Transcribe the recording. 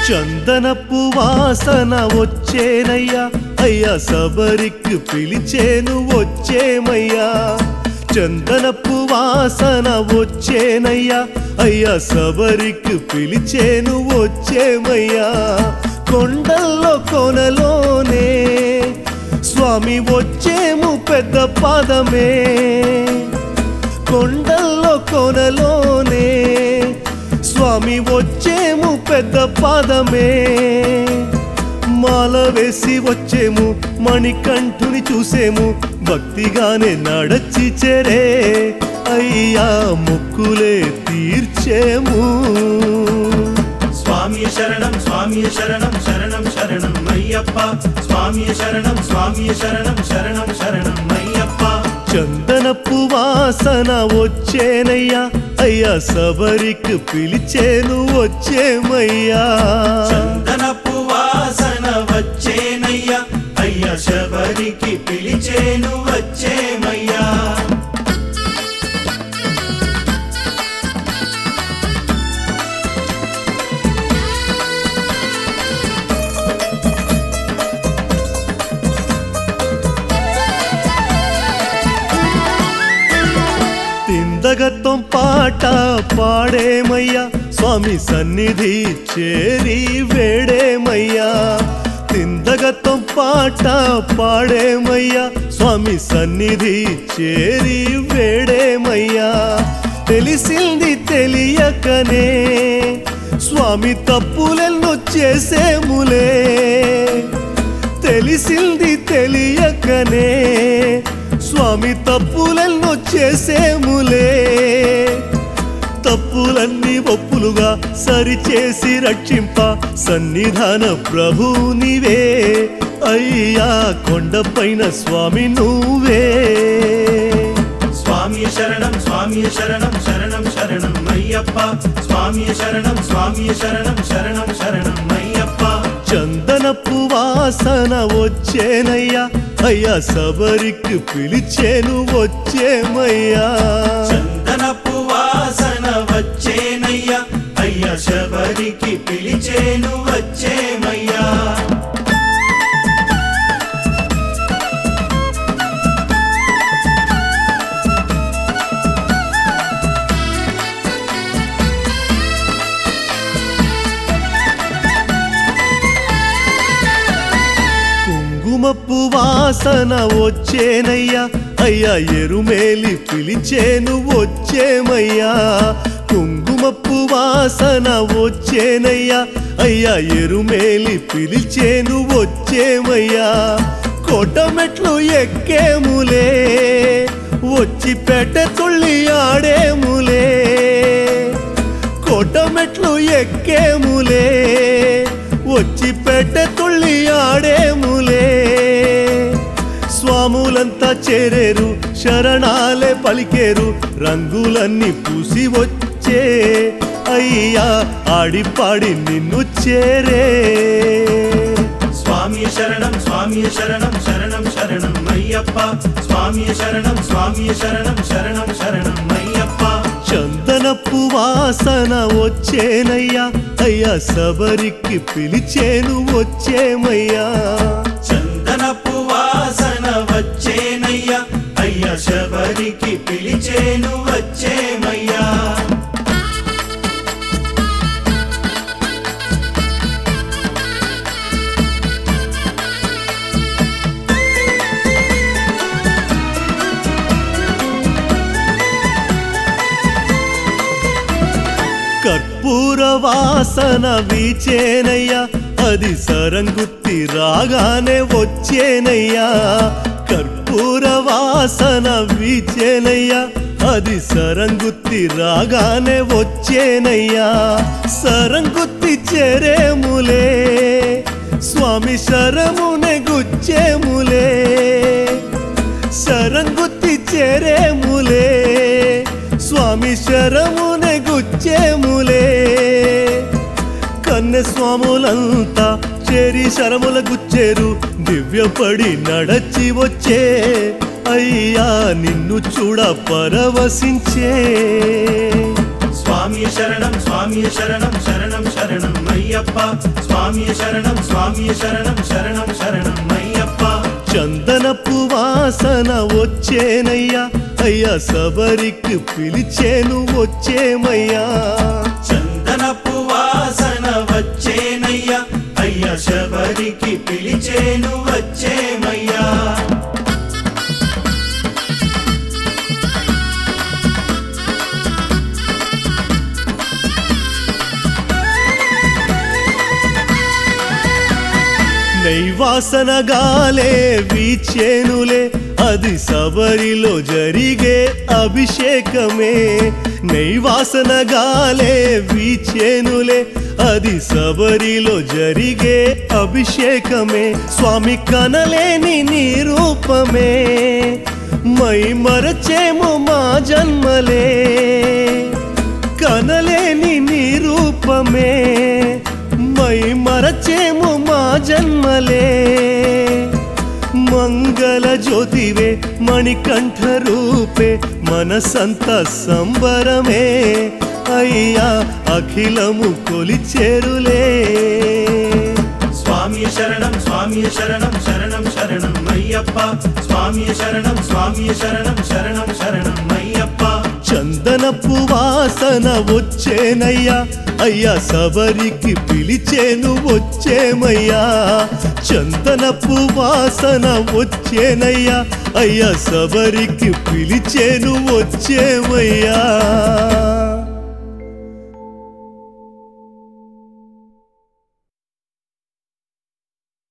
చందనపు వాసన వచ్చేనయ్యా అయ్యా సబరికి పిలిచేను వచ్చేమయ్యా చందనపు వాసన వచ్చేనయ్యా అయ్యా సబరికి పిలిచేను వచ్చేమయ్యా కొండల్లో కొనలోనే స్వామి వచ్చేము పెద్ద పాదమే కొండల్లో కొనలోనే స్వామి వచ్చేము పెద్ద పాదమే మాల వేసి వచ్చేము మణికంఠుని చూసేము భక్తిగానే నడచి చెరే అయ్యా మొక్కులే తీర్చేము స్వామి శరణం స్వామి శరణం శరణం శరణం అయ్యప్ప స్వామి శరణం స్వామి శరణం శరణం శరణం అయ్యప్ప చందనపు వాసన వచ్చేనయ్యా అయ్యా సబరికి పిలిచేను వచ్చేమయ్యా చందనపు వాసన వచ్చేనయ్యా అయ్య శబరికి పిలిచేను వచ్చేమయ్యా తిందగత్వం పాట పాడేమయ్యా స్వామి సన్నిధి చేరి వేడేమయ్యా తిందగత్వం పాట పాడేమయ్యా స్వామి సన్నిధి చేరి వేడేమయ్యా తెలిసింది తెలియకనే స్వామి తప్పులెన్నో చేసేములే తెలిసింది తెలియకనే స్వామి తప్పులెన్నో చేసేములే తప్పులన్నీ ఒప్పులుగా సరిచేసి రక్షింప సన్నిధాన ప్రభు నీవే అయ్యా కొండపైన స్వామి నువ్వే స్వామి శరణం స్వామి శరణం శరణం శరణం అయ్యప్ప స్వామి శరణం స్వామి శరణం శరణం శరణం అయ్యప్ప చందనపు వాసన వచ్చేనయ్యా అయ్యా సబరికి పిలిచేను వచ్చేమయ్యా చందనపు వాసన వచ్చేనయ్యా అయ్య శబరికి పిలిచేను వచ్చేమయ్యా కుంకుమపు వాసన వచ్చేనయ్యా అయ్యా ఎరుమేలి పిలిచేను వచ్చేమయ్యా కుంకుమపు వాసన వచ్చేనయ్యా అయ్యా ఎరుమేలి పిలిచేను వచ్చేమయ్యా కోటమెట్లు ఎక్కేములే వచ్చి పెట్ట తుళ్ళి ఆడేములే కోటమెట్లు ఎక్కేములే వచ్చి పెట్టె తుళ్ళి ఆడేములే స్వాములంతా చేరేరు శరణాలే పలికేరు రంగులన్నీ పూసి వచ్చే అయ్యా ఆడిపాడి నిన్ను చేరే స్వామి శరణం స్వామి శరణం శరణం శరణం అయ్యప్ప స్వామి శరణం స్వామి శరణం శరణం శరణం అయ్యప్ప చందనపు వాసన వచ్చేనయ్యా అయ్యా సబరికి పిలిచేను వచ్చేమయ్యా చందనపు వాసన వచ్చేనయ్యా అయ్య శబరికి పిలిచేను వచ్చేమయ్యా కర్పూర వాసన వీచేనయ్యా అది సరంగుత్తి రాగానే వచ్చేనయ్యా కర్పూర వాసన వీచేనయ్యా అది సరంగుత్తి రాగానే వచ్చేనయ్యా సరంగుత్తి చెరేములే స్వామి శరమునే గుచ్చేములే శరంగుత్తి చెరేములే స్వామి శరమునే గుచ్చేములే కన్నె స్వాములంతా చేరి శరముల గుచ్చేరు దివ్యపడి నడచి వచ్చే అయ్యా నిన్ను చూడ పరవశించే స్వామి స్వామి శరణం స్వామి శరణం శరణం శరణం అయ్యప్ప స్వామి శరణం స్వామి శరణం శరణం శరణం అయ్యప్ప చందనపు వాసన వచ్చేనయ్యా అయ్యా సబరికి పిలిచేను వచ్చేమయ్యా చందనపు వాసన వచ్చేనయ్యా అయ్య శబరికి పిలిచేను వచ్చేమయ్యా నైవాసన గాలే వీచేనులే అది సబరిలో జరిగే అభిషేకమే నైవాసన గాలే వీచేనులే అది సబరిలో జరిగే అభిషేకమే స్వామి కనలేని నీ రూపమే మై మరచేము మా జన్మలే కనలేని నీ రూపమే మై మరచేము మా జన్మలే మంగళ జ్యోతివే మణికంఠ రూపే మనసంత సంబరమే అయ్యా అఖిలము కొలిచేరులే స్వామి శరణం స్వామి శరణం శరణం శరణం అయ్యప్ప స్వామి శరణం స్వామి శరణం శరణం శరణం అయ్యప్ప చందనపు వాసన వచ్చేనయ్యా అయ్యా సబరికి పిలిచేను వచ్చేమయ్యా చందనపు వాసన వచ్చేనయ్యా అయ్యా సబరికి పిలిచేను వచ్చేమయ్యా